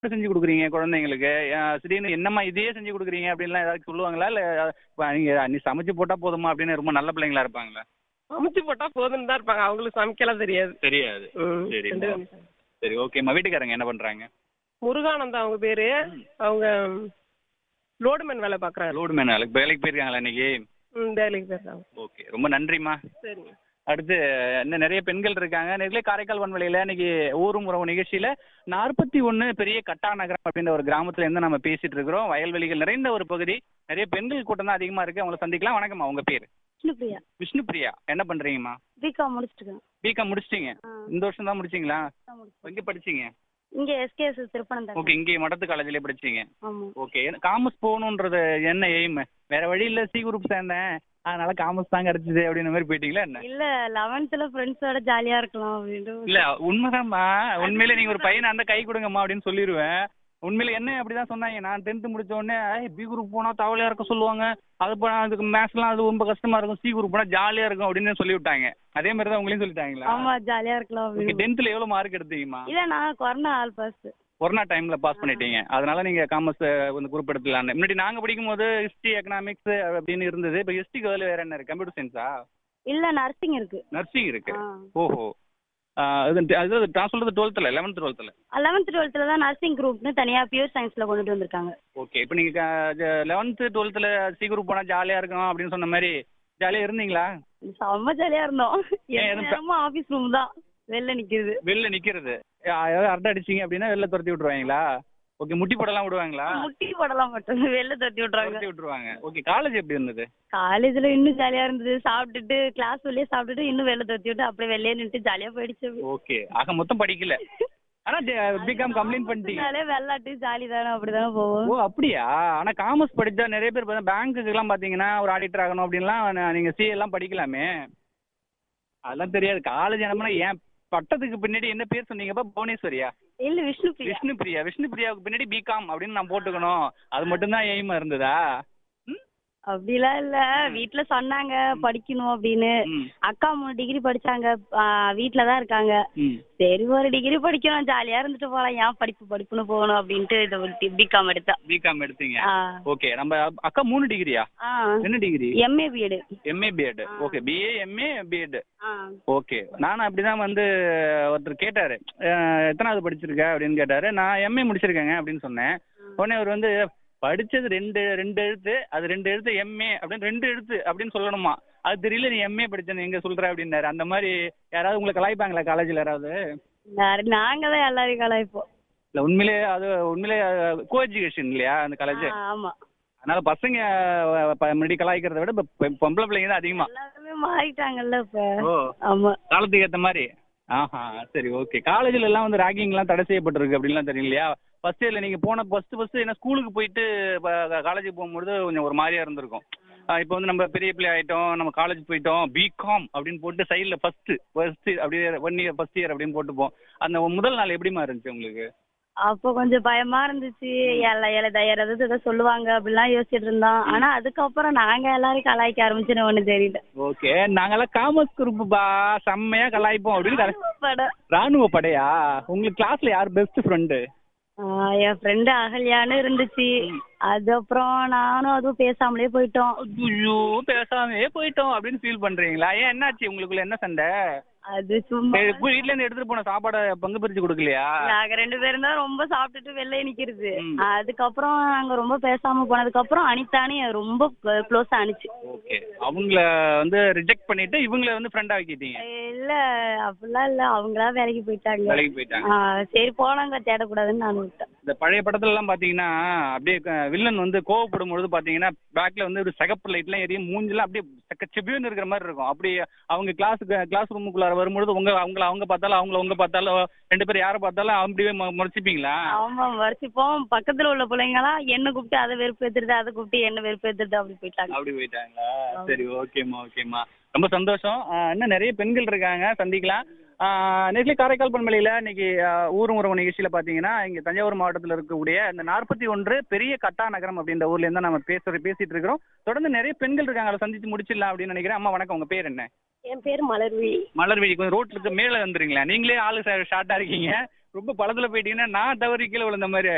செஞ்சு கொடுக்குறீங்க குழந்தைங்களுக்கு அஹ் திடீர்னு என்னம்மா இதையே செஞ்சு கொடுக்குறீங்க அப்படின்லாம் ஏதாவது சொல்லுவாங்களா இல்லை நீங்க நீ சமைச்சு போட்டா போதுமா அப்படின்னு ரொம்ப நல்ல பிள்ளைங்களா இருப்பாங்களா சமைச்சு போட்டா போதும்னு தான் இருப்பாங்க அவங்களுக்கு சமைக்கலாம் தெரியாது தெரியாது ம், சரிம்மா. ரெண்டு பேரும். சரி ஓகேம்மா வீட்டுக்காரங்க என்ன பண்றாங்க முருகானந்தம் அவங்க பேரு அவங்க லோடுமேன் வேலை பாக்குறாங்க லோடு மேன் வேலைக்கு வேலைக்கு போயிருக்காங்களா இன்னைக்கு ம் வேலைக்கு போயிருக்காங்க ஓகே ரொம்ப நன்றிம்மா சரிங்க அடுத்து இன்னும் நிறைய பெண்கள் இருக்காங்க நேரிலே காரைக்கால் வன்வெளியில இன்னைக்கு ஊரும் உறவு நிகழ்ச்சியில நாற்பத்தி ஒன்று பெரிய கட்டா நகரம் அப்படின்ற ஒரு கிராமத்துல இருந்து நம்ம பேசிட்டு இருக்கிறோம் வயல்வெளிகள் நிறைந்த ஒரு பகுதி நிறைய பெண்கள் கூட்டம் தான் அதிகமா இருக்கு அவங்கள சந்திக்கலாம் வணக்கம்மா உங்க பேர் விஷ்ணுபிரியா விஷ்ணு பிரியா என்ன பண்றீங்கம்மா பிகாம் முடிச்சிருக்கேன் பிகாம் முடிச்சிட்டீங்க ஆ, இந்த வருஷம் தான் முடிச்சிங்களா தான் முடிச்சிருக்கேன். எங்க படிச்சீங்க இங்க எஸ்கேஎஸ் திருப்பனந்தாங்க ஓகே இங்கே மடத்து காலேஜ்லயே படிச்சீங்க ஆமா ஓகே காமர்ஸ் போகணுன்றது என்ன எய்ம் வேற வழி இல்ல சி குரூப் சேர்ந்தேன் அதனால காமர்ஸ் தான் கிடைச்சது அப்படின்ற மாதிரி போயிட்டீங்களா என்ன இல்ல லெவன்த்ல ஃப்ரெண்ட்ஸோட ஜாலியா இருக்கலாம் அப்படின்ட்டு இல்ல உண்மைதான்மா உண்மையிலே நீங்க ஒரு பையனை அந்த கை கொடுங்கம்மா அப்படின்னு சொல்லிடுவேன் உண்மையில என்ன அப்படிதான் சொன்னாங்க நான் டென்த் முடிச்ச உடனே பி குரூப் போனா தவளையா இருக்க சொல்லுவாங்க அது போனா அதுக்கு மேத்ஸ்லாம் அது ரொம்ப கஷ்டமா இருக்கும் சி குரூப் போனா ஜாலியா இருக்கும் அப்படின்னு சொல்லி விட்டாங்க அதே மாதிரி தான் உங்களையும் சொல்லிட்டாங்களா ஆமா ஜாலியா இருக்கலாம் ஓகே அப்படின்னு டென்த்ல எவ்வளவு மார்க் எடுத்தீங்கம்மா இல்ல நான் கொரோனா ஆல் பாஸ் கொரோனா டைம்ல பாஸ் பண்ணிட்டீங்க அதனால நீங்க காமர்ஸ் வந்து குரூப் எடுத்துலான்னு முன்னாடி நாங்க படிக்கும் போது ஹிஸ்டரி எக்கனாமிக்ஸ் அப்படின்னு இருந்தது இப்போ ஹிஸ்டரிக்கு பதில் வேற என்ன இருக்கு கம்ப்யூட்டர் சயின்ஸா இல்ல நர்சிங் இருக்கு நர்சிங் இருக்கு ஓஹோ ஆ, இது அது நான் சொல்றது டுவெல்த்தில் லெவன்த் டுவெல்த்தில் லெவன்த் டுவெல்த்ல தான் நர்சிங் குரூப்னு தனியா பியூர் சயின்ஸ்ல கொண்டுட்டு வந்திருக்காங்க ஓகே இப்போ நீங்கள் லெவன்த்து டுவெல்த்தில் சி குரூப் போனால் ஜாலியாக இருக்கும் அப்படின்னு சொன்ன மாதிரி ஜாலியாக இருந்தீங்களா செம்ம ஜாலியா இருந்தோம் ஏன் எந்த எதுவும் நேரமும் ஆபீஸ் ரூம் தான் வெளில நிக்கிறது வெளில நிற்கிறது யாராவது அரட்டை அடிச்சிங்க அப்படின்னா வெளில துரத்தி விட்ருவாங்களா ஓகே முட்டி போடலாம் விடுவாங்களா முட்டி போடலாம் மட்டும் வெளில தட்டி விட்டுறாங்க துரத்தி விட்ருவாங்க ஓகே காலேஜ் எப்படி இருந்தது காலேஜ்ல இன்னும் ஜாலியா இருந்தது சாப்பிட்டுட்டு கிளாஸ் வெளியே சாப்பிட்டுட்டு இன்னும் வெளில தட்டி விட்டு அப்படியே வெளியே நின்று ஜாலியா போயிடுச்சு ஓகே ஆக மொத்தம் படிக்கல ஆனால் பிகாம் கம்ப்ளைண்ட் பண்ணிட்டீங்க அதனாலே வெள்ளாட்டு ஜாலி தானே அப்படிதானே போவோம் ஓ அப்படியா ஆனா காமர்ஸ் படிச்சா நிறைய பேர் பார்த்தா பேங்க்குக்கெல்லாம் பாத்தீங்கன்னா ஒரு ஆடிட்டர் ஆகணும் அப்படின்லாம் ந- நீங்க சிஏ எல்லாம் படிக்கலாமே அதெல்லாம் தெரியாது காலேஜ் என்னம்னா ஏன் பட்டத்துக்கு பின்னாடி என்ன பேர் சொன்னீங்கப்பா புவனேஸ்வரியா இல்ல விஷ்ணு பிரியா விஷ்ணு பிரியா விஷ்ணு பிரியாவுக்கு பின்னாடி பிகாம் அப்படின்னு நான் போட்டுக்கணும் அது மட்டும்தான் எய்மா இருந்ததா ம்? அப்படிலாம் இல்ல வீட்ல சொன்னாங்க படிக்கணும் அப்படின்னு ம், அக்கா மூணு டிகிரி படிச்சாங்க ஆ, வீட்ல தான் இருக்காங்க ம். சரி ஒரு டிகிரி படிக்கணும் ஜாலியா இருந்துட்டு போலாம் ஏன் படிப்பு படிப்புன்னு போகணும் அப்படின்ட்டு இது பிகாம் எடுத்தா பிகாம் எடுத்தீங்க ஆ. ஓகே நம்ம அக்கா மூணு டிகிரியா ஆ என்ன degree MA BEd MA BEd ஆ. ஓகே பிஏ எம்ஏ பிஎட் ஆ ஓகே நானும் அப்படிதான் வந்து ஒருத்தர் கேட்டாரு அஹ் எத்தனாவது படிச்சிருக்க அப்படின்னு கேட்டாரு நான் எம்ஏ முடிச்சிருக்கேங்க அப்படின்னு சொன்னேன் உடனே அவர் வந்து படிச்சது ரெண்டு ரெண்டு எழுத்து அது ரெண்டு எழுத்து எம்ஏ அப்படின்னு ரெண்டு எழுத்து அப்படின்னு சொல்லணுமா அது தெரியல நீ எம்ஏ படிச்சேன்னு எங்க சொல்ற அப்படின்னாரு அந்த மாதிரி யாராவது உங்களை கலாய்ப்பாங்களா காலேஜ்ல யாராவது வேற நாங்க தான் எல்லாரையும் கலாய்ப்போம் இல்ல உண்மையிலே அது உண்மையிலே கோ எஜுகேஷன் இல்லையா அந்த காலேஜ் ஆ, ஆமா அதனால பசங்க அஹ், ப- முன்னாடி கலாய்க்கிறத விட இப்ப பெ- பொம்பளை பிள்ளைங்க தான் அதிகமா எல்லாருமே மாறிட்டாங்கல்ல இப்ப ஓ ஆமா காலத்துக்கு ஏத்த மாதிரி ஆஹா சரி ஓகே காலேஜ்ல எல்லாம் வந்து ராகிங் எல்லாம் தடை செய்யப்பட்டிருக்கு அப்படின்லாம் தெரியும் இல்லையா ஃபர்ஸ்ட் இயர்ல நீங்க போன ஃபர்ஸ்ட் ஃபர்ஸ்ட் என்ன ஸ்கூலுக்கு போயிட்டு காலேஜுக்கு போகும்போது கொஞ்சம் ஒரு மாதிரியா இருந்திருக்கும் இப்போ வந்து நம்ம பெரிய பிள்ளை ஆயிட்டோம் நம்ம காலேஜ் போயிட்டோம் பிகாம் அப்படின்னு போட்டு சைடில் ஃபர்ஸ்ட் ஃபர்ஸ்ட் அப்படியே ஒன் இயர் ஃபர்ஸ்ட் இயர் அப்படின்னு போட்டுப்போம் அந்த முதல் நாள் எப்படிமா இருந்துச்சு உங்களுக்கு அப்போ கொஞ்சம் பயமா இருந்துச்சு எல்லாம் எல்லாம் யாராவது ஏதோ சொல்லுவாங்க அப்படிலாம் யோசிச்சுட்டு இருந்தோம் ஆனா அதுக்கப்புறம் நாங்க எல்லாரும் கலாய்க்க ஆரம்பிச்சுன்னு ஒண்ணு தெரியல ஓகே நாங்கெல்லாம் காமர்ஸ் குரூப் பா செம்மையா கலாய்ப்போம் அப்படின்னு கலா- படம் ராணுவ படையா உங்களுக்கு கிளாஸ்ல யார் பெஸ்ட் ஃப்ரெண்டு ஆஹ் என் ஃப்ரெண்டு அகல்யான்னு இருந்துச்சு அதுக்கப்புறம் நானும் அதுவும் பேசாமலே போயிட்டோம் ஐயோ பேசாமே போயிட்டோம் அப்படின்னு ஃபீல் பண்றீங்களா ஏன் என்னாச்சு உங்களுக்குள்ள என்ன சண்டை அது சும்மா சரி, உங்க வீட்ல இருந்து எடுத்துட்டு போன சாப்பாடை பங்கு பிரிச்சு கொடுக்கலையா நாங்க ரெண்டு பேரும் தான் ரொம்ப சாப்பிட்டுட்டு வெளில நிக்கிறது ம். அதுக்கப்புறம் நாங்க ரொம்ப பேசாம போனதுக்கு அப்புறம் அனிதானு ரொம்ப க்ளோஸ் ஆனிச்சு ஓகே அவங்கள வந்து ரிஜெக்ட் பண்ணிட்டு இவங்கள வந்து ஃப்ரெண்டா ஆக்கிட்டீங்க இல்ல அப்படிலாம் இல்ல அவங்களா வேலைக்கு போயிட்டாங்க வேலைக்கு போயிட்டாங்க ஆஹ் சரி போனாங்க தேடக்கூடாதுன்னு நான் விட்டேன் இந்த பழைய படத்துல எல்லாம் பாத்தீங்கன்னா அப்படியே க- வில்லன் வந்து கோவப்படும் பொழுது பாத்தீங்கன்னா பேக்ல வந்து ஒரு சிகப்பு லைட் எல்லாம் எரியும் மூஞ்சிலாம் அப்படியே செக்கச்செபியூன்னு இருக்கிற மாதிரி இருக்கும் அப்படி அவங்க கிளாஸுக்கு கிளாஸ் ரூமுக்குள்ளார வரும்பொழுது உங்க அவங்கள அவங்க பார்த்தாலும் அவங்கள உங்க பார்த்தாலும் ரெண்டு பேரும் யாரை பார்த்தாலும் அப்படியே மு- முறைச்சிப்பீங்களா ஆமா வரிச்சிப்போம் பக்கத்துல உள்ள பிள்ளைங்கலாம் என்ன கூப்பிட்டு அதை வெறுப்பு ஏத்துறது அதை கூப்பிட்டு என்ன வெறுப்பு ஏத்துறது அப்படி போயிட்டாங்க அப்படி போயிட்டாங்களா சரி ஓகேம்மா ஓகேம்மா ரொம்ப சந்தோஷம் ஆஹ் இன்னும் நிறைய பெண்கள் இருக்காங்க சந்திக்கலாம் நெக்ஸ்ட்லி காரைக்கால் பண்பலையில் இன்னைக்கு ஆஹ் ஊரும் உறவு நிகழ்ச்சியில் பார்த்தீங்கன்னா இங்கே தஞ்சாவூர் மாவட்டத்தில் இருக்கக்கூடிய இந்த நாற்பத்தி ஒன்று பெரிய கட்டா நகரம் அப்படின்ற ஊர்ல இருந்து நம்ம பேசுற பேசிட்டு இருக்கிறோம் தொடர்ந்து நிறைய பெண்கள் இருக்காங்க அதை சந்திச்சு முடிச்சிடலாம் அப்படின்னு நினைக்கிறேன் அம்மா வணக்கம் உங்க பேர் என்ன என் பேர் மலர்வி மலர்விழி கொஞ்சம் ரோட்ல இருக்க மேலே வந்துருங்களா நீங்களே ஆளு ஷார்ட்டா இருக்கீங்க ரொம்ப பழத்துல போயிட்டீங்கன்னா நான் தவறி கீழே விழுந்த மாதிரி